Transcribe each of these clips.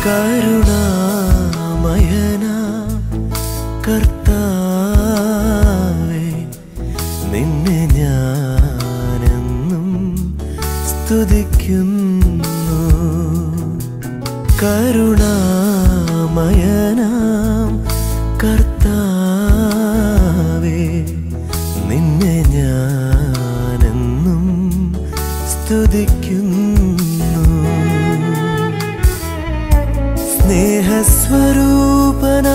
കരുണാമയന കർത്താവേ നിന്നെ ഞാനെന്നും സ്തുതിക്കുന്നു കരുണാമയനാം കർത്താവേ നിന്നെ ഞാനെന്നും സ്തുതിക്കുന്നു സ്നേഹസ്വരൂപന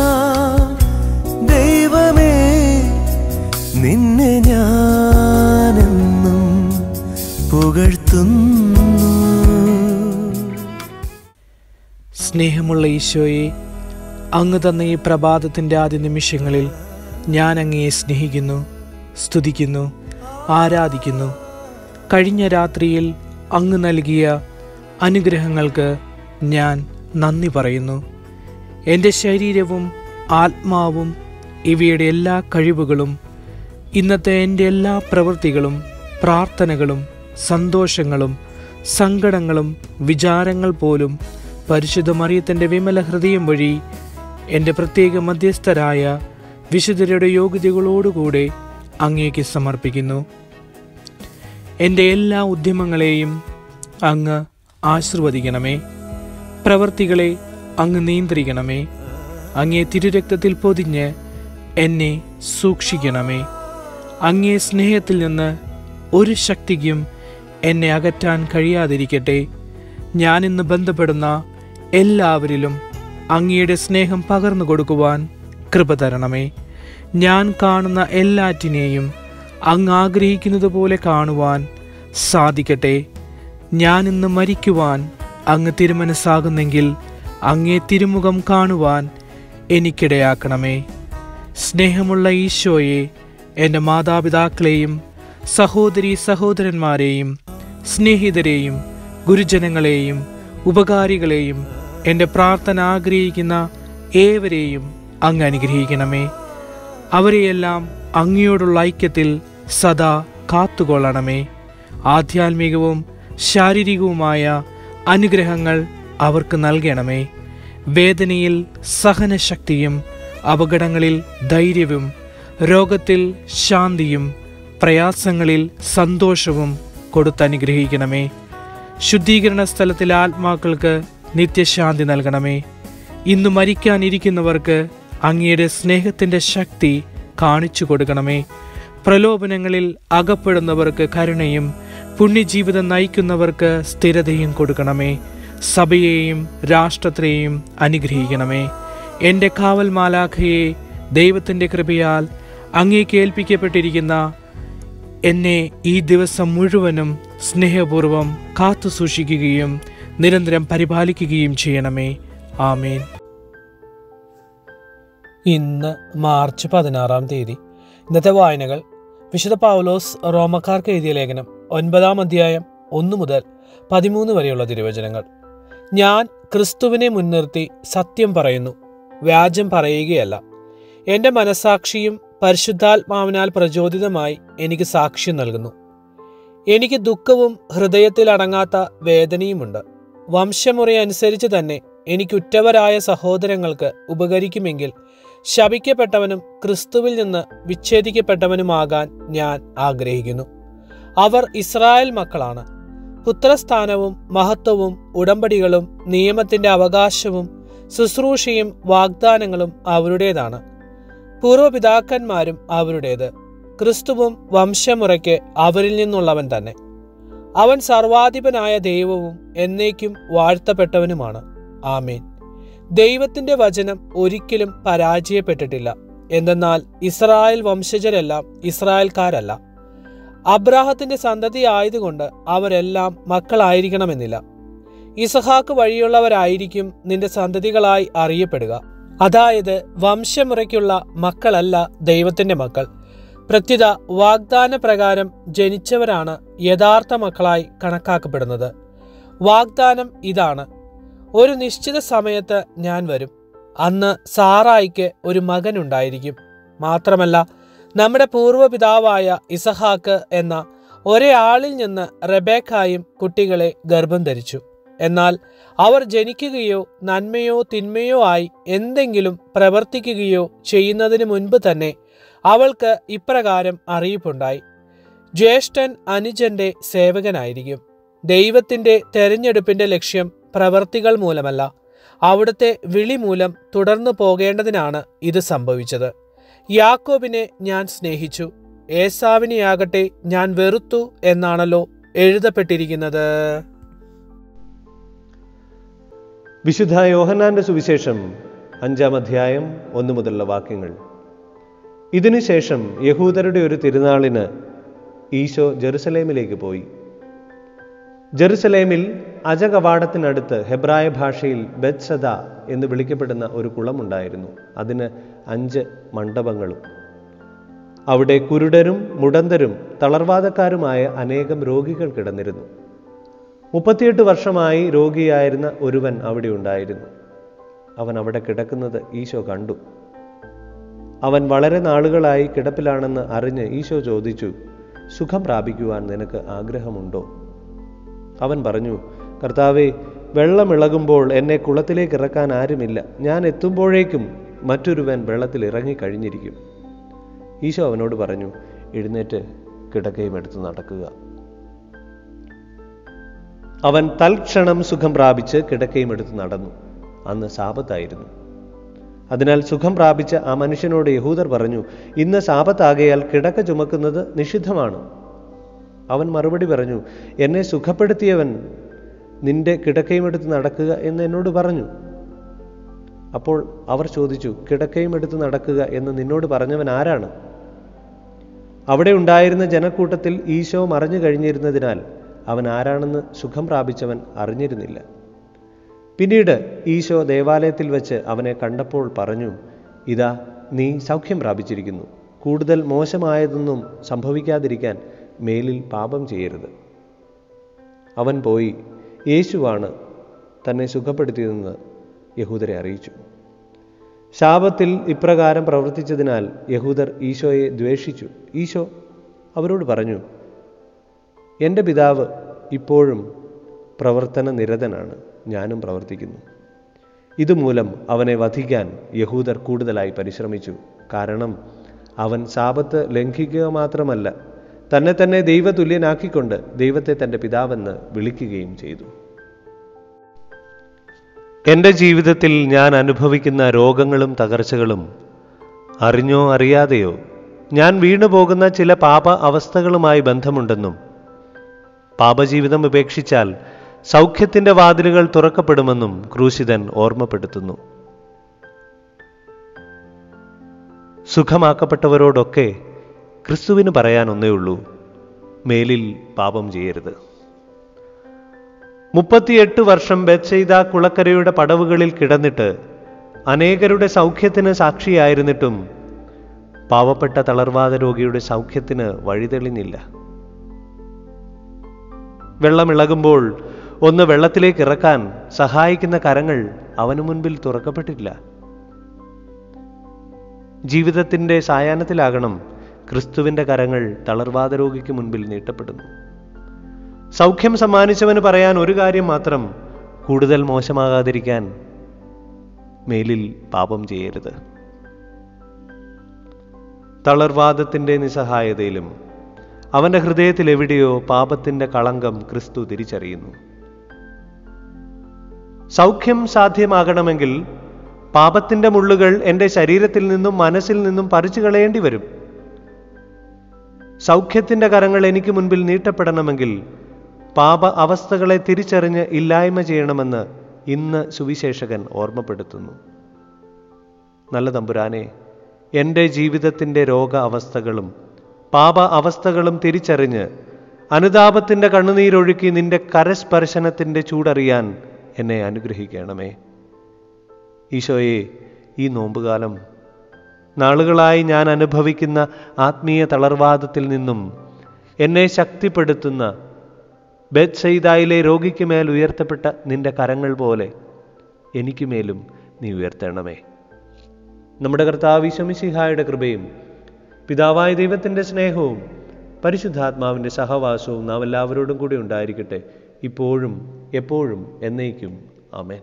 ദൈവമേ നിന്നെ ഞാനെന്നും പുകഴ്ത്തുന്നു സ്നേഹമുള്ള ഈശോയെ അങ്ങ് തന്ന ഈ പ്രഭാതത്തിൻ്റെ ആദ്യ നിമിഷങ്ങളിൽ ഞാൻ അങ്ങയെ സ്നേഹിക്കുന്നു സ്തുതിക്കുന്നു ആരാധിക്കുന്നു കഴിഞ്ഞ രാത്രിയിൽ അങ്ങ് നൽകിയ അനുഗ്രഹങ്ങൾക്ക് ഞാൻ നന്ദി പറയുന്നു എൻ്റെ ശരീരവും ആത്മാവും ഇവയുടെ എല്ലാ കഴിവുകളും ഇന്നത്തെ എൻ്റെ എല്ലാ പ്രവൃത്തികളും പ്രാർത്ഥനകളും സന്തോഷങ്ങളും സങ്കടങ്ങളും വിചാരങ്ങൾ പോലും പരിശുദ്ധ മറിയത്തിൻ്റെ വിമല ഹൃദയം വഴി എൻ്റെ പ്രത്യേക മധ്യസ്ഥരായ വിശുദ്ധരുടെ യോഗ്യതകളോടുകൂടെ അങ്ങേക്ക് സമർപ്പിക്കുന്നു എൻ്റെ എല്ലാ ഉദ്യമങ്ങളെയും അങ്ങ് ആശീർവദിക്കണമേ പ്രവർത്തികളെ അങ്ങ് നിയന്ത്രിക്കണമേ അങ്ങേ തിരുരക്തത്തിൽ പൊതിഞ്ഞ് എന്നെ സൂക്ഷിക്കണമേ അങ്ങേ സ്നേഹത്തിൽ നിന്ന് ഒരു ശക്തിക്കും എന്നെ അകറ്റാൻ കഴിയാതിരിക്കട്ടെ ഞാനിന്ന് ബന്ധപ്പെടുന്ന എല്ലാവരിലും അങ്ങയുടെ സ്നേഹം പകർന്നു കൊടുക്കുവാൻ കൃപ തരണമേ ഞാൻ കാണുന്ന എല്ലാറ്റിനെയും അങ്ങ് ആഗ്രഹിക്കുന്നത് പോലെ കാണുവാൻ സാധിക്കട്ടെ ഞാൻ ഇന്ന് മരിക്കുവാൻ അങ്ങ് തിരുമനസ്സാകുന്നെങ്കിൽ അങ്ങേ തിരുമുഖം കാണുവാൻ എനിക്കിടയാക്കണമേ സ്നേഹമുള്ള ഈശോയെ എൻ്റെ മാതാപിതാക്കളെയും സഹോദരി സഹോദരന്മാരെയും സ്നേഹിതരെയും ഗുരുജനങ്ങളെയും ഉപകാരികളെയും എൻ്റെ പ്രാർത്ഥന ആഗ്രഹിക്കുന്ന ഏവരെയും അങ്ങ് അനുഗ്രഹിക്കണമേ അവരെയെല്ലാം അങ്ങയോടുള്ള ഐക്യത്തിൽ സദാ കാത്തുകൊള്ളണമേ ആധ്യാത്മികവും ശാരീരികവുമായ അനുഗ്രഹങ്ങൾ അവർക്ക് നൽകണമേ വേദനയിൽ സഹനശക്തിയും അപകടങ്ങളിൽ ധൈര്യവും രോഗത്തിൽ ശാന്തിയും പ്രയാസങ്ങളിൽ സന്തോഷവും കൊടുത്തനുഗ്രഹിക്കണമേ ശുദ്ധീകരണ സ്ഥലത്തിലെ ആത്മാക്കൾക്ക് നിത്യശാന്തി നൽകണമേ ഇന്ന് മരിക്കാനിരിക്കുന്നവർക്ക് അങ്ങയുടെ സ്നേഹത്തിൻ്റെ ശക്തി കാണിച്ചു കൊടുക്കണമേ പ്രലോഭനങ്ങളിൽ അകപ്പെടുന്നവർക്ക് കരുണയും പുണ്യജീവിതം നയിക്കുന്നവർക്ക് സ്ഥിരതയും കൊടുക്കണമേ സഭയെയും രാഷ്ട്രത്തെയും അനുഗ്രഹിക്കണമേ എൻ്റെ കാവൽ മാലാഖയെ ദൈവത്തിൻ്റെ കൃപയാൽ അങ്ങേക്ക് ഏൽപ്പിക്കപ്പെട്ടിരിക്കുന്ന എന്നെ ഈ ദിവസം മുഴുവനും സ്നേഹപൂർവം കാത്തു സൂക്ഷിക്കുകയും നിരന്തരം പരിപാലിക്കുകയും ചെയ്യണമേ ആമേൻ ഇന്ന് മാർച്ച് പതിനാറാം തീയതി ഇന്നത്തെ വായനകൾ വിശുദ്ധ പൗലോസ് റോമക്കാർക്ക് എഴുതിയ ലേഖനം ഒൻപതാം അധ്യായം ഒന്നു മുതൽ പതിമൂന്ന് വരെയുള്ള തിരുവചനങ്ങൾ ഞാൻ ക്രിസ്തുവിനെ മുൻനിർത്തി സത്യം പറയുന്നു വ്യാജം പറയുകയല്ല എൻ്റെ മനസാക്ഷിയും പരിശുദ്ധാത്മാവിനാൽ പ്രചോദിതമായി എനിക്ക് സാക്ഷ്യം നൽകുന്നു എനിക്ക് ദുഃഖവും ഹൃദയത്തിൽ അടങ്ങാത്ത വേദനയുമുണ്ട് വംശമുറി അനുസരിച്ച് തന്നെ എനിക്കുറ്റവരായ സഹോദരങ്ങൾക്ക് ഉപകരിക്കുമെങ്കിൽ ശപിക്കപ്പെട്ടവനും ക്രിസ്തുവിൽ നിന്ന് വിച്ഛേദിക്കപ്പെട്ടവനുമാകാൻ ഞാൻ ആഗ്രഹിക്കുന്നു അവർ ഇസ്രായേൽ മക്കളാണ് പുത്രസ്ഥാനവും മഹത്വവും ഉടമ്പടികളും നിയമത്തിന്റെ അവകാശവും ശുശ്രൂഷയും വാഗ്ദാനങ്ങളും അവരുടേതാണ് പൂർവ്വപിതാക്കന്മാരും അവരുടേത് ക്രിസ്തുവും വംശമുറയ്ക്ക് അവരിൽ നിന്നുള്ളവൻ തന്നെ അവൻ സർവാധിപനായ ദൈവവും എന്നേക്കും വാഴ്ത്തപ്പെട്ടവനുമാണ് ആമേൻ ദൈവത്തിന്റെ വചനം ഒരിക്കലും പരാജയപ്പെട്ടിട്ടില്ല എന്തെന്നാൽ ഇസ്രായേൽ വംശജരെല്ലാം ഇസ്രായേൽക്കാരല്ല അബ്രാഹത്തിന്റെ സന്തതി ആയതുകൊണ്ട് അവരെല്ലാം മക്കളായിരിക്കണമെന്നില്ല ഇസഹാക്ക് വഴിയുള്ളവരായിരിക്കും നിന്റെ സന്തതികളായി അറിയപ്പെടുക അതായത് വംശമുറയ്ക്കുള്ള മക്കളല്ല ദൈവത്തിന്റെ മക്കൾ പ്രത്യുത വാഗ്ദാന പ്രകാരം ജനിച്ചവരാണ് യഥാർത്ഥ മക്കളായി കണക്കാക്കപ്പെടുന്നത് വാഗ്ദാനം ഇതാണ് ഒരു നിശ്ചിത സമയത്ത് ഞാൻ വരും അന്ന് സാറായിക്ക് ഒരു മകൻ ഉണ്ടായിരിക്കും മാത്രമല്ല നമ്മുടെ പൂർവ്വപിതാവായ ഇസഹാക്ക് എന്ന ഒരേ ആളിൽ നിന്ന് റെബേക്കായും കുട്ടികളെ ഗർഭം ധരിച്ചു എന്നാൽ അവർ ജനിക്കുകയോ നന്മയോ തിന്മയോ ആയി എന്തെങ്കിലും പ്രവർത്തിക്കുകയോ ചെയ്യുന്നതിന് മുൻപ് തന്നെ അവൾക്ക് ഇപ്രകാരം അറിയിപ്പുണ്ടായി ജ്യേഷ്ഠൻ അനുജന്റെ സേവകനായിരിക്കും ദൈവത്തിന്റെ തെരഞ്ഞെടുപ്പിന്റെ ലക്ഷ്യം പ്രവർത്തികൾ മൂലമല്ല അവിടുത്തെ വിളി മൂലം തുടർന്നു പോകേണ്ടതിനാണ് ഇത് സംഭവിച്ചത് യാക്കോബിനെ ഞാൻ സ്നേഹിച്ചു ഏസാവിനെയാകട്ടെ ഞാൻ വെറുത്തു എന്നാണല്ലോ എഴുതപ്പെട്ടിരിക്കുന്നത് വിശുദ്ധ യോഹന്നാന്റെ സുവിശേഷം അഞ്ചാം അധ്യായം ഒന്ന് മുതലുള്ള വാക്യങ്ങൾ ഇതിനുശേഷം യഹൂദരുടെ ഒരു തിരുനാളിന് ഈശോ ജെറുസലേമിലേക്ക് പോയി ജെറുസലേമിൽ അജകവാടത്തിനടുത്ത് ഹെബ്രായ ഭാഷയിൽ ബെത്സദ എന്ന് വിളിക്കപ്പെടുന്ന ഒരു കുളമുണ്ടായിരുന്നു അതിന് അഞ്ച് മണ്ഡപങ്ങളും അവിടെ കുരുടരും മുടന്തരും തളർവാദക്കാരുമായ അനേകം രോഗികൾ കിടന്നിരുന്നു മുപ്പത്തിയെട്ട് വർഷമായി രോഗിയായിരുന്ന ഒരുവൻ അവിടെ ഉണ്ടായിരുന്നു അവൻ അവിടെ കിടക്കുന്നത് ഈശോ കണ്ടു അവൻ വളരെ നാളുകളായി കിടപ്പിലാണെന്ന് അറിഞ്ഞ് ഈശോ ചോദിച്ചു സുഖം പ്രാപിക്കുവാൻ നിനക്ക് ആഗ്രഹമുണ്ടോ അവൻ പറഞ്ഞു കർത്താവെ വെള്ളമിളകുമ്പോൾ എന്നെ കുളത്തിലേക്ക് ഇറക്കാൻ ആരുമില്ല ഞാൻ എത്തുമ്പോഴേക്കും മറ്റൊരുവൻ വെള്ളത്തിൽ ഇറങ്ങിക്കഴിഞ്ഞിരിക്കും ഈശോ അവനോട് പറഞ്ഞു എഴുന്നേറ്റ് കിടക്കയും എടുത്ത് നടക്കുക അവൻ തൽക്ഷണം സുഖം പ്രാപിച്ച് കിടക്കയും എടുത്ത് നടന്നു അന്ന് സാപത്തായിരുന്നു അതിനാൽ സുഖം പ്രാപിച്ച ആ മനുഷ്യനോട് യഹൂദർ പറഞ്ഞു ഇന്ന് സാപത്താകയാൽ കിടക്ക ചുമക്കുന്നത് നിഷിദ്ധമാണ് അവൻ മറുപടി പറഞ്ഞു എന്നെ സുഖപ്പെടുത്തിയവൻ നിന്റെ കിടക്കയും എടുത്ത് നടക്കുക എന്ന് എന്നോട് പറഞ്ഞു അപ്പോൾ അവർ ചോദിച്ചു കിടക്കയും എടുത്ത് നടക്കുക എന്ന് നിന്നോട് പറഞ്ഞവൻ ആരാണ് അവിടെ ഉണ്ടായിരുന്ന ജനക്കൂട്ടത്തിൽ ഈശോ മറഞ്ഞു കഴിഞ്ഞിരുന്നതിനാൽ അവൻ ആരാണെന്ന് സുഖം പ്രാപിച്ചവൻ അറിഞ്ഞിരുന്നില്ല പിന്നീട് ഈശോ ദേവാലയത്തിൽ വെച്ച് അവനെ കണ്ടപ്പോൾ പറഞ്ഞു ഇതാ നീ സൗഖ്യം പ്രാപിച്ചിരിക്കുന്നു കൂടുതൽ മോശമായതൊന്നും സംഭവിക്കാതിരിക്കാൻ മേലിൽ പാപം ചെയ്യരുത് അവൻ പോയി യേശുവാണ് തന്നെ സുഖപ്പെടുത്തിയതെന്ന് യഹൂദരെ അറിയിച്ചു ശാപത്തിൽ ഇപ്രകാരം പ്രവർത്തിച്ചതിനാൽ യഹൂദർ ഈശോയെ ദ്വേഷിച്ചു ഈശോ അവരോട് പറഞ്ഞു എൻ്റെ പിതാവ് ഇപ്പോഴും പ്രവർത്തന നിരതനാണ് ഞാനും പ്രവർത്തിക്കുന്നു ഇതുമൂലം അവനെ വധിക്കാൻ യഹൂദർ കൂടുതലായി പരിശ്രമിച്ചു കാരണം അവൻ സാപത്ത് ലംഘിക്കുക മാത്രമല്ല തന്നെ തന്നെ ദൈവതുല്യനാക്കിക്കൊണ്ട് ദൈവത്തെ തൻ്റെ പിതാവെന്ന് വിളിക്കുകയും ചെയ്തു എൻ്റെ ജീവിതത്തിൽ ഞാൻ അനുഭവിക്കുന്ന രോഗങ്ങളും തകർച്ചകളും അറിഞ്ഞോ അറിയാതെയോ ഞാൻ വീണുപോകുന്ന ചില പാപ അവസ്ഥകളുമായി ബന്ധമുണ്ടെന്നും പാപജീവിതം ഉപേക്ഷിച്ചാൽ സൗഖ്യത്തിന്റെ വാതിലുകൾ തുറക്കപ്പെടുമെന്നും ക്രൂശിതൻ ഓർമ്മപ്പെടുത്തുന്നു സുഖമാക്കപ്പെട്ടവരോടൊക്കെ ക്രിസ്തുവിന് പറയാൻ ഒന്നേ ഉള്ളൂ മേലിൽ പാപം ചെയ്യരുത് മുപ്പത്തിയെട്ട് വർഷം ബെത്സെയ്ത കുളക്കരയുടെ പടവുകളിൽ കിടന്നിട്ട് അനേകരുടെ സൗഖ്യത്തിന് സാക്ഷിയായിരുന്നിട്ടും പാവപ്പെട്ട തളർവാദ രോഗിയുടെ സൗഖ്യത്തിന് വഴിതെളിഞ്ഞില്ല വെള്ളമിളകുമ്പോൾ ഒന്ന് വെള്ളത്തിലേക്ക് ഇറക്കാൻ സഹായിക്കുന്ന കരങ്ങൾ അവനു മുൻപിൽ തുറക്കപ്പെട്ടില്ല ജീവിതത്തിന്റെ സായാഹ്നത്തിലാകണം ക്രിസ്തുവിന്റെ കരങ്ങൾ തളർവാദ രോഗിക്ക് മുൻപിൽ നീട്ടപ്പെടുന്നു സൗഖ്യം സമ്മാനിച്ചവന് പറയാൻ ഒരു കാര്യം മാത്രം കൂടുതൽ മോശമാകാതിരിക്കാൻ മേലിൽ പാപം ചെയ്യരുത് തളർവാദത്തിന്റെ നിസ്സഹായതയിലും അവന്റെ ഹൃദയത്തിൽ എവിടെയോ പാപത്തിന്റെ കളങ്കം ക്രിസ്തു തിരിച്ചറിയുന്നു സൗഖ്യം സാധ്യമാകണമെങ്കിൽ പാപത്തിന്റെ മുള്ളുകൾ എൻ്റെ ശരീരത്തിൽ നിന്നും മനസ്സിൽ നിന്നും പറിച്ചു കളയേണ്ടി വരും സൗഖ്യത്തിന്റെ കരങ്ങൾ എനിക്ക് മുൻപിൽ നീട്ടപ്പെടണമെങ്കിൽ പാപ അവസ്ഥകളെ തിരിച്ചറിഞ്ഞ് ഇല്ലായ്മ ചെയ്യണമെന്ന് ഇന്ന് സുവിശേഷകൻ ഓർമ്മപ്പെടുത്തുന്നു നല്ല തമ്പുരാനെ എൻ്റെ ജീവിതത്തിൻ്റെ രോഗ അവസ്ഥകളും പാപ അവസ്ഥകളും തിരിച്ചറിഞ്ഞ് അനുതാപത്തിൻ്റെ കണ്ണുനീരൊഴുക്കി നിന്റെ കരസ്പർശനത്തിൻ്റെ ചൂടറിയാൻ എന്നെ അനുഗ്രഹിക്കണമേ ഈശോയെ ഈ നോമ്പുകാലം നാളുകളായി ഞാൻ അനുഭവിക്കുന്ന ആത്മീയ തളർവാദത്തിൽ നിന്നും എന്നെ ശക്തിപ്പെടുത്തുന്ന ബെത്സൈദായിലെ രോഗിക്ക് മേൽ ഉയർത്തപ്പെട്ട നിന്റെ കരങ്ങൾ പോലെ എനിക്ക് മേലും നീ ഉയർത്തണമേ നമ്മുടെ കർത്താവ് ഈശോമിശിഹായുടെ കൃപയും പിതാവായ ദൈവത്തിൻ്റെ സ്നേഹവും പരിശുദ്ധാത്മാവിൻ്റെ സഹവാസവും നാം എല്ലാവരോടും കൂടി ഉണ്ടായിരിക്കട്ടെ ഇപ്പോഴും എപ്പോഴും എന്നേക്കും ആമേൻ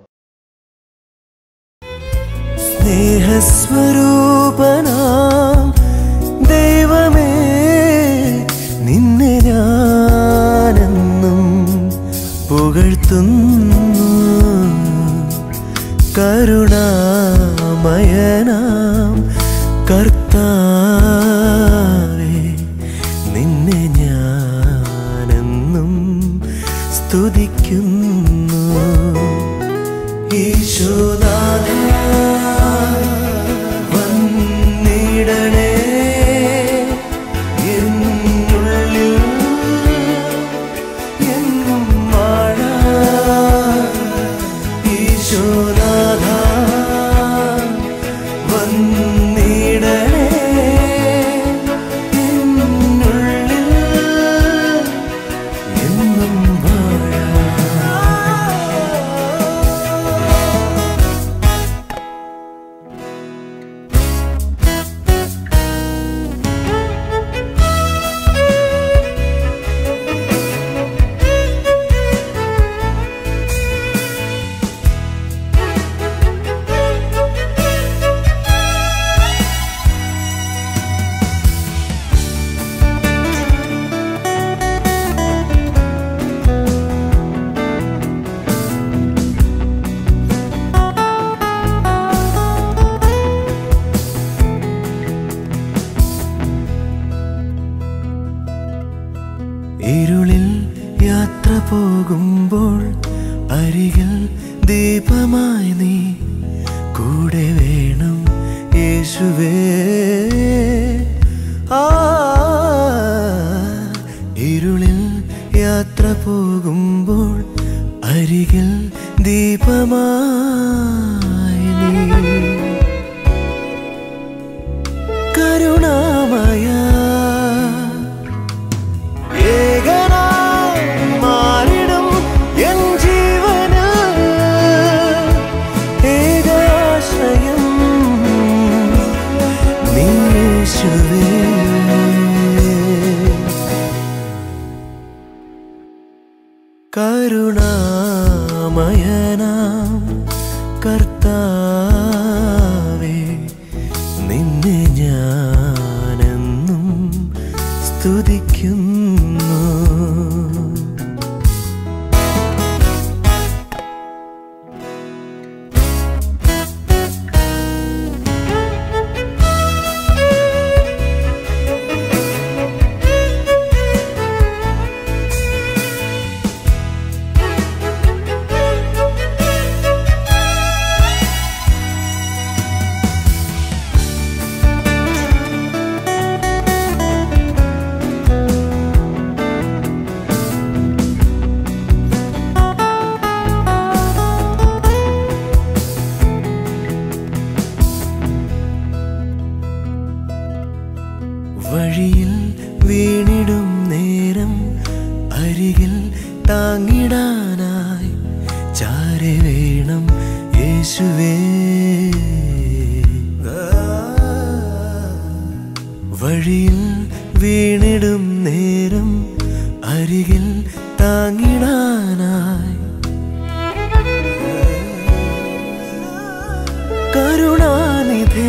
സ്നേഹസ്വരൂപനാം ദൈവമേ നിന്നെ ഞാനെന്നും പുകഴ്ത്തുന്നു കരുണാമയനാം കർത്താവേ നിന്നെ ഞാനെന്നും സ്തുതിക്കുന്നു ഈശോനാഥ വന്നിടണേ എന്നുള്ളിൽ എന്നും വാഴാൻ ഈശോനാഥ വന്നിടണേ എന്നുള്ളിൽ എന്നും വാഴാൻ ഇരുളിൽ യാത്ര പോകുമ്പോൾ അരികിൽ ദീപമായി നീ കൂടെ വേണം യേശുവേ ആ ഇരുളിൽ യാത്ര പോകുമ്പോൾ അരികിൽ ദീപമായി നീ കരുണാമയ ഏകനായി മാറിടും എൻ ജീവന് ഏകാശ്രയം നീ യേശുവേ കരുണാമയനാം കർത്താവേ നിന്നെ ഞാനെന്നും സ്തുതിക്കുന്നു വഴിയിൽ വീണിടും നേരം അരികിൽ താങ്ങിടാനായി ചാരെ വേണം യേശുവേ വഴിയിൽ വീണിടും നേരം അരികിൽ താങ്ങിടാനായി കരുണാനിധേ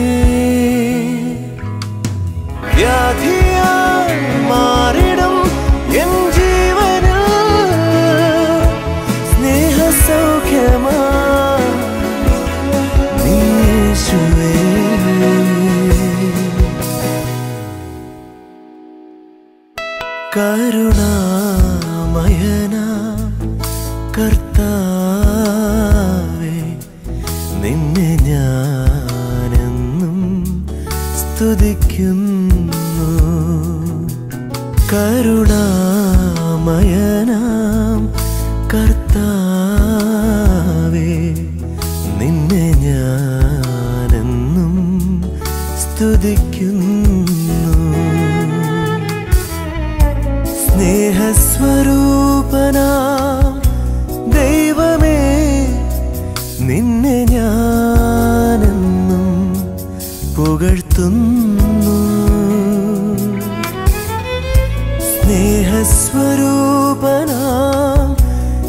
വ്യാധിയായി മാറിടും എൻ ജീവനിൽ സ്നേഹസൗഖ്യമാ നീ യേശുവേ കരുണാമയന കർത്താവേ നിന്നെ ഞാനെന്നും സ്തുതിക്കുന്നു കരുണാമയനാം കർത്താവേ നിന്നെ ഞാനെന്നും സ്തുതിക്കുന്നു സ്നേഹസ്വരൂപനാ ദൈവമേ നിന്നെ ഞാനെന്നും പുകഴ്ത്തുന്നു സ്നേഹസ്വരൂപനാ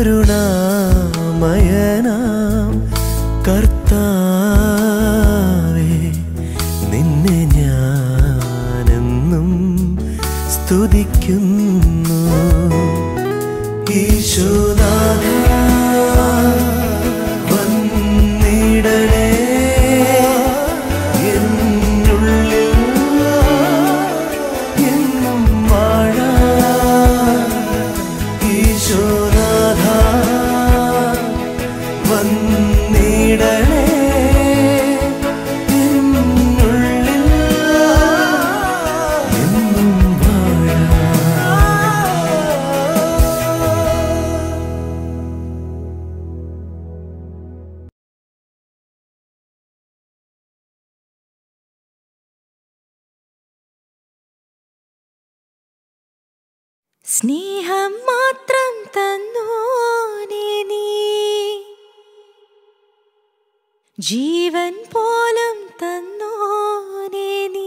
കരുണാമയനാം കർത്താവേ നിന്നെ ഞാനെന്നും സ്തുതിക്കുന്നു ഈശോനാഥ വന്നിടണേ എന്നുള്ളിൽ എന്നും വാഴാൻ ഈശോനാഥ വന്നിടണേ എന്നുള്ളിൽ എന്നും വാഴാൻ സ്നേഹം മാത്രം തന്നോനെ നീ ജീവൻ പോലും തന്നോനെ നീ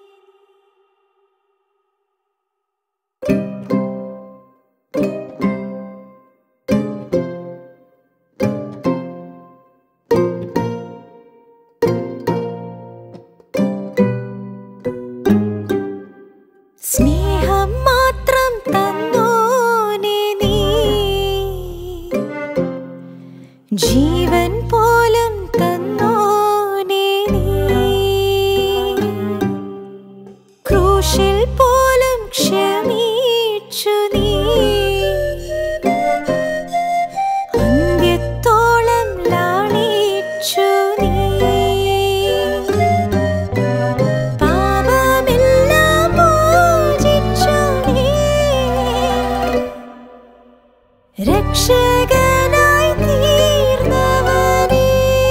സ്നേഹം മാത്രം തന്നോനെ നീ ജീവൻ പോലും തന്നോനെ നീ ക്രൂശിൽ പോലും ക്ഷമിച്ചു നീ അന്ത്യത്തോളം ലാളിച്ചു നീ പാപമെല്ലാം മോചിച്ചു നീ രക്ഷകനായി തീർന്നവനേ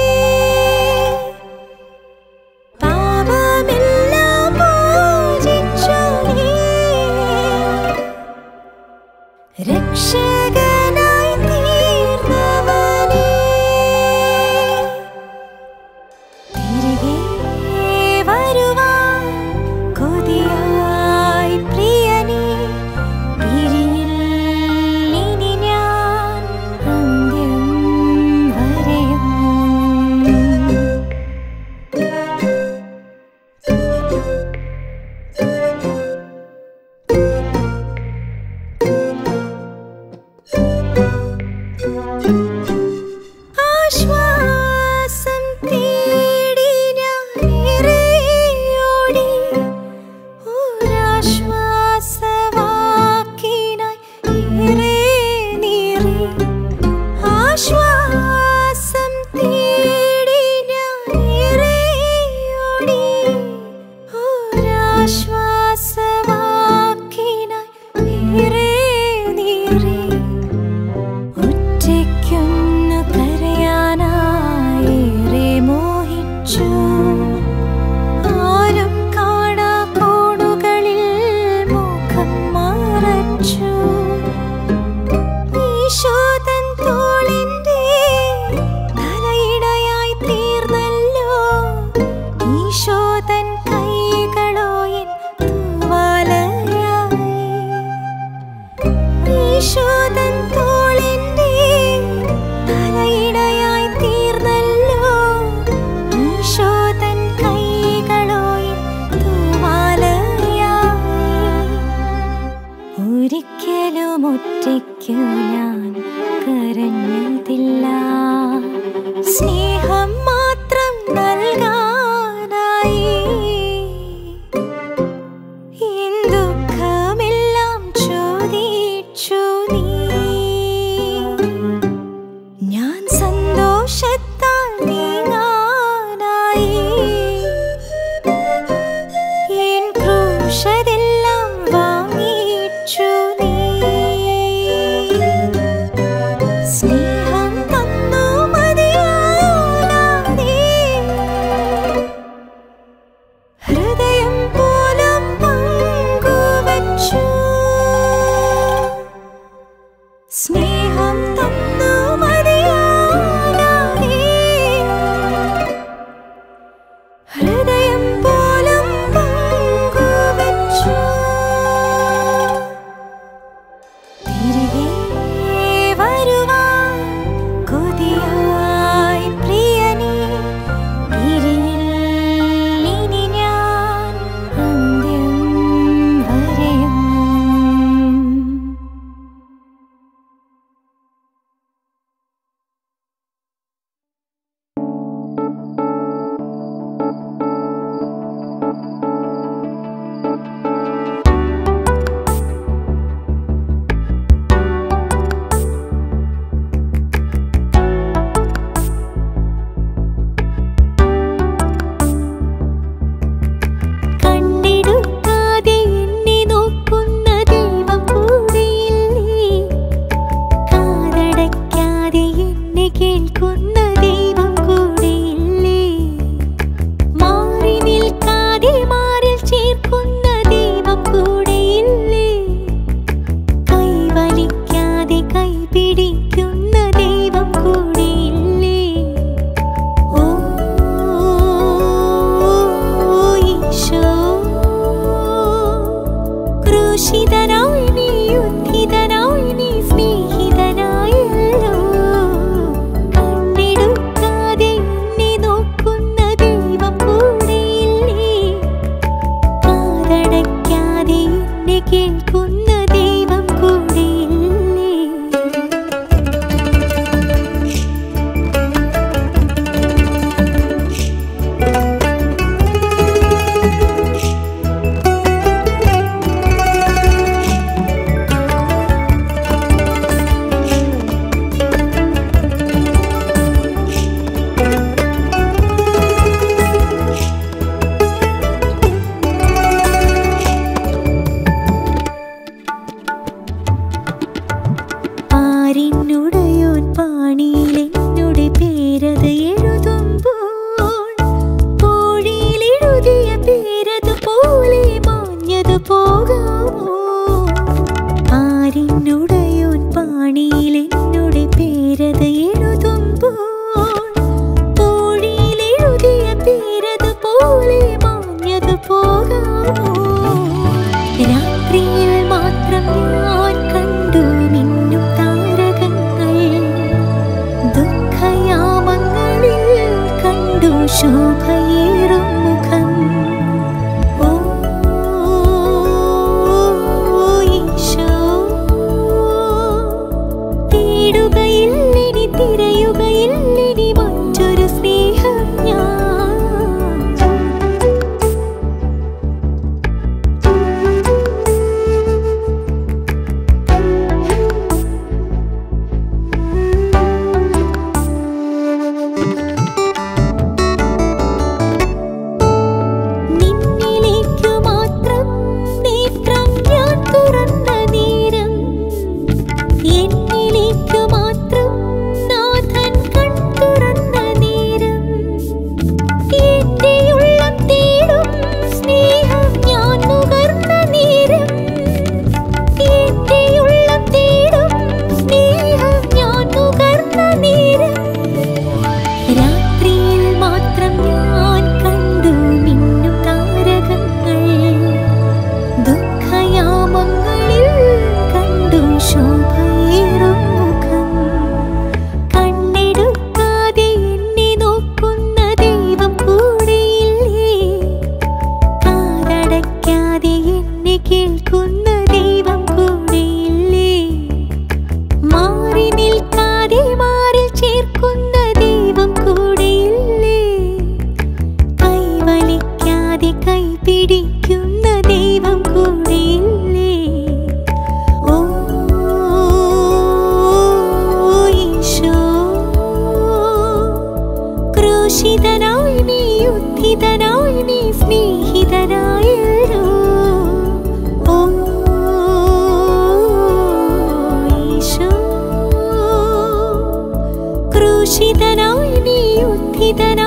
പാപമെല്ലാം മോചിച്ചു നീ രക്ഷകനായി തീർന്നവനേ തിരികെ വരുവാൻ കൊതിയായി പ്രിയനേ പിരിയിൽ ഇനി ഞാൻ അന്ത്യം വരെയും ആശ്വാസം തേടി ഞാൻ ഇറയോടി ഒരാശ്വാസവാക്കിനായി ഏറെ നീറി ആശ്വാസം തേടി ഞാൻ ഇറയോടി ഒരാശ്വാസവാക്കിനായി ഏറെ നീറി ഒറ്റയ്ക്കൊന്നു കരയാനായേറെ മോഹിച്ചു ആരും കാണാ കോണുകളിൽ മുഖം മറച്ചു ഈശോതൻ തോളിൻ്റെ ശോഭയേറും മുഖം ഓ ഈശോ തേടുകയില്ലിനി തിരയുകയില്ലിനി മറ്റൊരു സ്നേഹം ഞാൻ നിന്നിലേക്കു മാത്രം നേത്രം ഞാൻ തുറന്ന നേരം എന്നിലേക്കു മാത്രം നാഥൻ കൺ തുറന്ന നേരം എന്റെ ഉള്ളം തേടും സ്നേഹം ഞാൻ നുകർന്ന നേരം എന്റെ ഉള്ളം തേടും സ്നേഹം ഞാൻ നുകർന്ന നേരം രാത്രിയിൽ മാത്രം ഞാൻ കണ്ടു മിന്നും താരകങ്ങൾ ദുഃഖയാമങ്ങളിൽ കണ്ടു ശോഭയേറും മുഖം കണ്ണെടുക്കാതെ എന്നെ നോക്കുന്ന ദൈവം കൂടെയില്ലേ കാതടയ്ക്കാതെ എന്നെ കേൾക്കുന്ന ദൈവം കൂടെയില്ലേ മാറി നിൽക്കാതെ മാറിൽ ചേർക്കുന്ന ദൈവം കൂടെയില്ലേ കൈവലിക്കാതെ കൈ പിടിക്കുന്ന ദൈവം കൂടെയില്ലേ ഓ ഈശോ ക്രൂശിതനായി നീ ഉദ്ധിതനായി നീ സ്നേഹിതനായല്ലോ ഓ ഈശോ ക്രൂശിതനായി നീ ഉദ്ധിതനായി